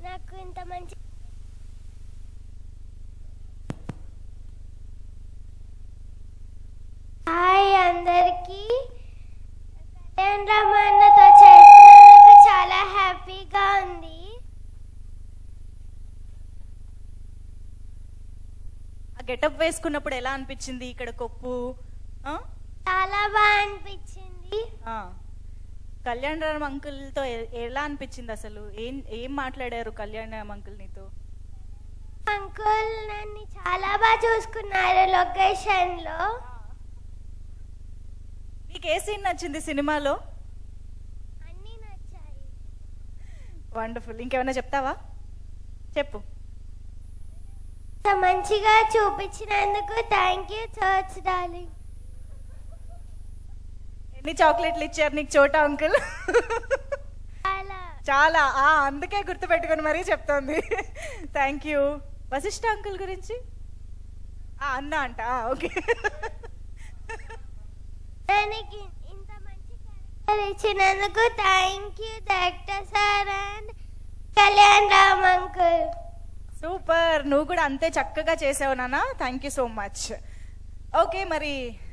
నాకు ఇంత మంచి హాయ్ అందరికి కళ్యాణ్ రామన్నతో చేసినందుకు చాలా హ్యాపీగా ఉంది ఆ గెటప్ వేసుకున్నప్పుడు ఎలా అనిపించింది ఇక్కడ కొప్పు ఆ? చాలా బాగా అనిపించింది ఆ. కళ్యాణ్ రామ్ అంకుల్తో ఎ- ఎలా అనిపించింది అసలు ఏం ఏం మాట్లాడారు కళ్యాణ్ రామ్ అంకుల్ నీతో అంకుల్ నన్ను చాలా బాగా చూసుకున్నారు లొకేషన్ లో నీకు ఏ సీన్ నచ్చింది సినిమాలో అన్ని నచ్చాయి వండర్ఫుల్ ఇంకేమైనా చెప్తావా చెప్పు ఇంత మంచిగా చూపించినందుకు థ్యాంక్ యూ చర్చ్ డార్లింగ్ ఎన్ని చాక్లెట్లు ఇచ్చారు నీకు చోటా అంకుల్ చాలా చాలా ఆ అందుకే గుర్తుపెట్టుకొని మరీ చెప్తోంది థ్యాంక్ యూ వశిష్ఠ అంకుల్ గురించి ఆ, అన్న అంట ఆ, ఓకే దానికి ఇంత మంచి క్యారెక్టర్ ఇచ్చినందుకు thank you director sir and Kalyan Ram uncle super నువ్వు కూడా అంతే చక్కగా చేసావు నాన్న thank you so much okay మరి